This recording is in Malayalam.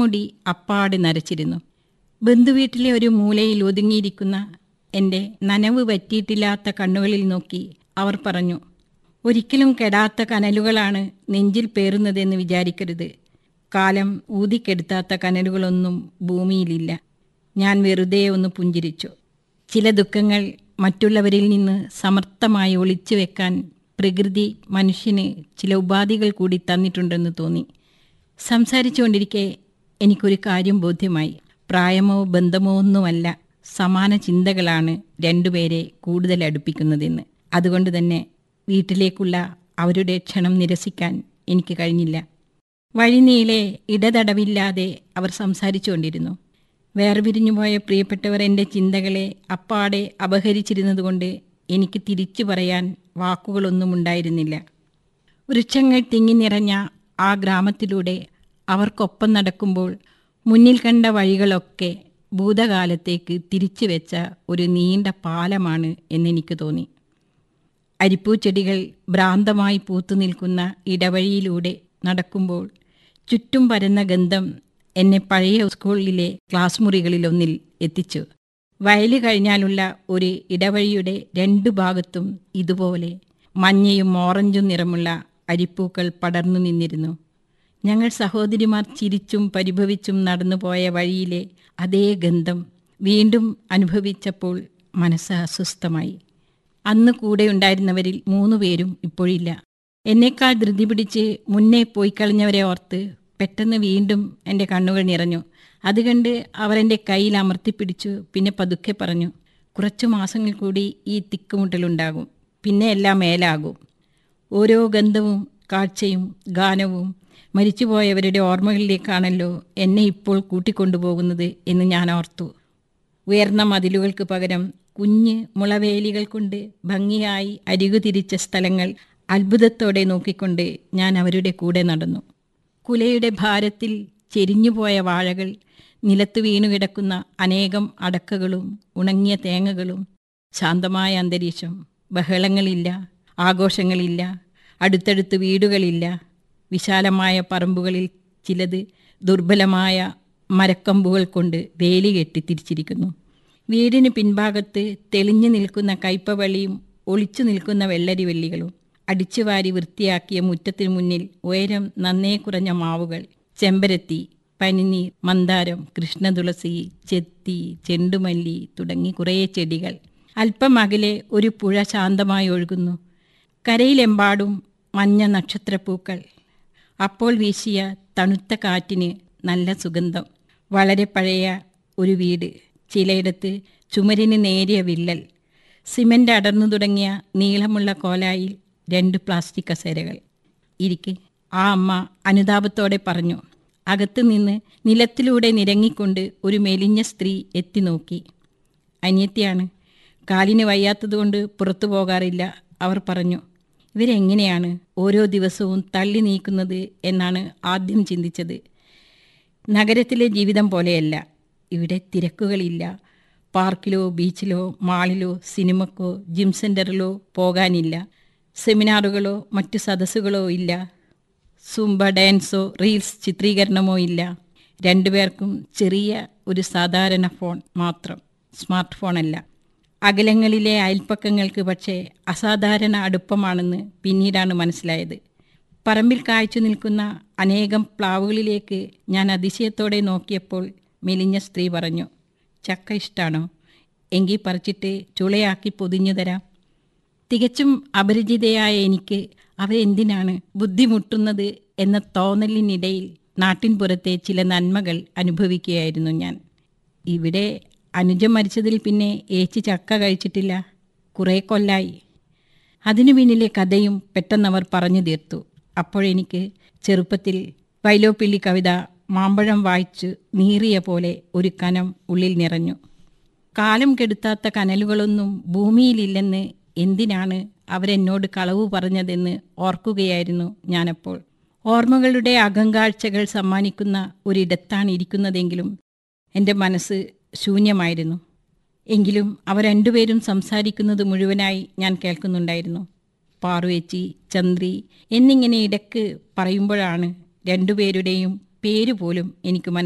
തലമുടി അപ്പാടെ നരച്ചിരുന്നു ബന്ധുവീട്ടിലെ ഒരു മൂലയിൽ ഒതുങ്ങിയിരിക്കുന്ന എൻ്റെ നനവ് പറ്റിയിട്ടില്ലാത്ത കണ്ണുകളിൽ നോക്കി അവർ പറഞ്ഞു ഒരിക്കലും കെടാത്ത കനലുകളാണ് നെഞ്ചിൽ പേറുന്നതെന്ന് വിചാരിക്കരുത് കാലം ഊതിക്കെടുത്താത്ത കനലുകളൊന്നും ഭൂമിയിലില്ല ഞാൻ വെറുതെ ഒന്ന് പുഞ്ചിരിച്ചു ചില ദുഃഖങ്ങൾ മറ്റുള്ളവരിൽ നിന്ന് സമർത്ഥമായി ഒളിച്ചു വെക്കാൻ പ്രകൃതി മനുഷ്യന് ചില ഉപാധികൾ കൂടി തന്നിട്ടുണ്ടെന്ന് തോന്നി സംസാരിച്ചുകൊണ്ടിരിക്കെ എനിക്കൊരു കാര്യം ബോധ്യമായി പ്രായമോ ബന്ധമോ ഒന്നുമല്ല സമാന ചിന്തകളാണ് രണ്ടുപേരെ കൂടുതൽ അടുപ്പിക്കുന്നതെന്ന് അതുകൊണ്ട് തന്നെ വീട്ടിലേക്കുള്ള അവരുടെ ക്ഷണം നിരസിക്കാൻ എനിക്ക് കഴിഞ്ഞില്ല വഴിനീളെ ഇടതടവില്ലാതെ അവർ സംസാരിച്ചുകൊണ്ടിരുന്നു വേർപിരിഞ്ഞുപോയ പ്രിയപ്പെട്ടവർ എൻ്റെ ചിന്തകളെ അപ്പാടെ അപഹരിച്ചിരുന്നതുകൊണ്ട് എനിക്ക് തിരിച്ചു പറയാൻ വാക്കുകളൊന്നും ഉണ്ടായിരുന്നില്ല വൃക്ഷങ്ങൾ തിങ്ങി നിറഞ്ഞ ആ ഗ്രാമത്തിലൂടെ അവർക്കൊപ്പം നടക്കുമ്പോൾ മുന്നിൽ കണ്ട വഴികളൊക്കെ ഭൂതകാലത്തേക്ക് തിരിച്ചു വെച്ച ഒരു നീണ്ട പാലമാണ് എന്നെനിക്ക് തോന്നി അരിപ്പൂച്ചെടികൾ ഭ്രാന്തമായി പൂത്തു നിൽക്കുന്ന ഇടവഴിയിലൂടെ നടക്കുമ്പോൾ ചുറ്റും പരന്ന ഗന്ധം എന്നെ പഴയ സ്കൂളിലെ ക്ലാസ് മുറികളിലൊന്നിൽ എത്തിച്ചു വയല് കഴിഞ്ഞാലുള്ള ഒരു ഇടവഴിയുടെ രണ്ടു ഭാഗത്തും ഇതുപോലെ മഞ്ഞയും ഓറഞ്ചും നിറമുള്ള അരിപ്പൂക്കൾ പടർന്നു നിന്നിരുന്നു ഞങ്ങൾ സഹോദരിമാർ ചിരിച്ചും പരിഭവിച്ചും നടന്നുപോയ വഴിയിലെ അതേ ഗന്ധം വീണ്ടും അനുഭവിച്ചപ്പോൾ മനസ്സ് അസ്വസ്ഥമായി അന്ന് കൂടെ ഉണ്ടായിരുന്നവരിൽ മൂന്നു പേരും ഇപ്പോഴില്ല എന്നേക്കാൾ ധൃതി പിടിച്ച് മുന്നേ പോയി കളഞ്ഞവരെ ഓർത്ത് പെട്ടെന്ന് വീണ്ടും എൻ്റെ കണ്ണുകൾ നിറഞ്ഞു അത് കണ്ട് അവർ എൻ്റെ കയ്യിൽ അമർത്തിപ്പിടിച്ചു പിന്നെ പതുക്കെ പറഞ്ഞു കുറച്ചു മാസങ്ങൾ കൂടി ഈ തിക്കുമുട്ടലുണ്ടാകും പിന്നെ എല്ലാം മേലാകും ഓരോ ഗന്ധവും കാഴ്ചയും ഗാനവും മരിച്ചുപോയവരുടെ ഓർമ്മകളിലേക്കാണല്ലോ എന്നെ ഇപ്പോൾ കൂട്ടിക്കൊണ്ടുപോകുന്നത് എന്ന് ഞാൻ ഓർത്തു ഉയർന്ന മതിലുകൾക്ക് പകരം കുഞ്ഞ് മുളവേലികൾ കൊണ്ട് ഭംഗിയായി അരികു തിരിച്ച സ്ഥലങ്ങൾ അത്ഭുതത്തോടെ നോക്കിക്കൊണ്ട് ഞാൻ അവരുടെ കൂടെ നടന്നു കുലയുടെ ഭാരത്തിൽ ചെരിഞ്ഞുപോയ വാഴകൾ നിലത്ത് വീണുകിടക്കുന്ന അനേകം അടക്കകളും ഉണങ്ങിയ തേങ്ങകളും ശാന്തമായ അന്തരീക്ഷം ബഹളങ്ങളില്ല ആഘോഷങ്ങളില്ല അടുത്തടുത്ത് വീടുകളില്ല വിശാലമായ പറമ്പുകളിൽ ചിലത് ദുർബലമായ മരക്കമ്പുകൾ കൊണ്ട് വേലി കെട്ടി തിരിച്ചിരിക്കുന്നു വീടിന് പിൻഭാഗത്ത് തെളിഞ്ഞു നിൽക്കുന്ന കയ്പവള്ളിയും ഒളിച്ചു നിൽക്കുന്ന വെള്ളരിവള്ളികളും അടിച്ചുവാരി വൃത്തിയാക്കിയ മുറ്റത്തിനു മുന്നിൽ ഉയരം നന്നേ കുറഞ്ഞ മാവുകൾ ചെമ്പരത്തി പനിനീർ മന്ദാരം കൃഷ്ണതുളസി ചെത്തി ചെണ്ടുമല്ലി തുടങ്ങി കുറേ ചെടികൾ അല്പം അകലെ ഒരു പുഴ ശാന്തമായി ഒഴുകുന്നു കരയിലെമ്പാടും മഞ്ഞ നക്ഷത്രപ്പൂക്കൾ അപ്പോൾ വീശിയ തണുത്ത കാറ്റിന് നല്ല സുഗന്ധം വളരെ പഴയ ഒരു വീട് ചിലയിടത്ത് ചുമരിന് നേരിയ വിള്ളൽ സിമൻ്റ് അടർന്നു തുടങ്ങിയ നീളമുള്ള കോലായിൽ രണ്ട് പ്ലാസ്റ്റിക് കസേരകൾ ഇരിക്കെ ആ അമ്മ അനുതാപത്തോടെ പറഞ്ഞു അകത്തു നിന്ന് നിലത്തിലൂടെ നിരങ്ങിക്കൊണ്ട് ഒരു മെലിഞ്ഞ സ്ത്രീ എത്തി നോക്കി അനിയത്തിയാണ് കാലിന് വയ്യാത്തതുകൊണ്ട് പുറത്തു പോകാറില്ല അവർ പറഞ്ഞു ഇവരെങ്ങനെയാണ് ഓരോ ദിവസവും തള്ളി നീക്കുന്നത് എന്നാണ് ആദ്യം ചിന്തിച്ചത് നഗരത്തിലെ ജീവിതം പോലെയല്ല ഇവിടെ തിരക്കുകളില്ല പാർക്കിലോ ബീച്ചിലോ മാളിലോ സിനിമക്കോ ജിം സെൻ്ററിലോ പോകാനില്ല സെമിനാറുകളോ മറ്റു സദസ്സുകളോ ഇല്ല സുംബ ഡാൻസോ റീൽസ് ചിത്രീകരണമോ ഇല്ല രണ്ടുപേർക്കും ചെറിയ ഒരു സാധാരണ ഫോൺ മാത്രം സ്മാർട്ട് ഫോണല്ല അകലങ്ങളിലെ അയൽപ്പക്കങ്ങൾക്ക് പക്ഷേ അസാധാരണ അടുപ്പമാണെന്ന് പിന്നീടാണ് മനസ്സിലായത് പറമ്പിൽ കായ്ച്ചു നിൽക്കുന്ന അനേകം പ്ലാവുകളിലേക്ക് ഞാൻ അതിശയത്തോടെ നോക്കിയപ്പോൾ മെലിഞ്ഞ സ്ത്രീ പറഞ്ഞു ചക്ക ഇഷ്ടാണോ എങ്കിൽ പറിച്ചിട്ട് ചുളയാക്കി പൊതിഞ്ഞു തരാം തികച്ചും അപരിചിതയായ എനിക്ക് അവരെന്തിനാണ് ബുദ്ധിമുട്ടുന്നത് എന്ന തോന്നലിനിടയിൽ നാട്ടിൻപുറത്തെ ചില നന്മകൾ അനുഭവിക്കുകയായിരുന്നു ഞാൻ ഇവിടെ അനുജം മരിച്ചതിൽ പിന്നെ ഏച്ചി ചക്ക കഴിച്ചിട്ടില്ല കുറേ കൊല്ലായി അതിനു പിന്നിലെ കഥയും പെട്ടെന്നവർ പറഞ്ഞു തീർത്തു അപ്പോഴെനിക്ക് ചെറുപ്പത്തിൽ വൈലോപ്പിള്ളി കവിത മാമ്പഴം വായിച്ച് നീറിയ പോലെ ഒരു കനം ഉള്ളിൽ നിറഞ്ഞു കാലം കെടുത്താത്ത കനലുകളൊന്നും ഭൂമിയിലില്ലെന്ന് എന്തിനാണ് അവരെന്നോട് കളവ് പറഞ്ഞതെന്ന് ഓർക്കുകയായിരുന്നു ഞാനപ്പോൾ ഓർമ്മകളുടെ അകങ്കാഴ്ചകൾ സമ്മാനിക്കുന്ന ഒരിടത്താണ് ഇരിക്കുന്നതെങ്കിലും എൻ്റെ മനസ്സ് ശൂന്യമായിരുന്നു എങ്കിലും അവർ രണ്ടുപേരും സംസാരിക്കുന്നത് മുഴുവനായി ഞാൻ കേൾക്കുന്നുണ്ടായിരുന്നു പാറുവേച്ചി ചന്ദ്രി എന്നിങ്ങനെ ഇടക്ക് പറയുമ്പോഴാണ് രണ്ടുപേരുടെയും പേര് പോലും എനിക്ക് മനസ്സിലായി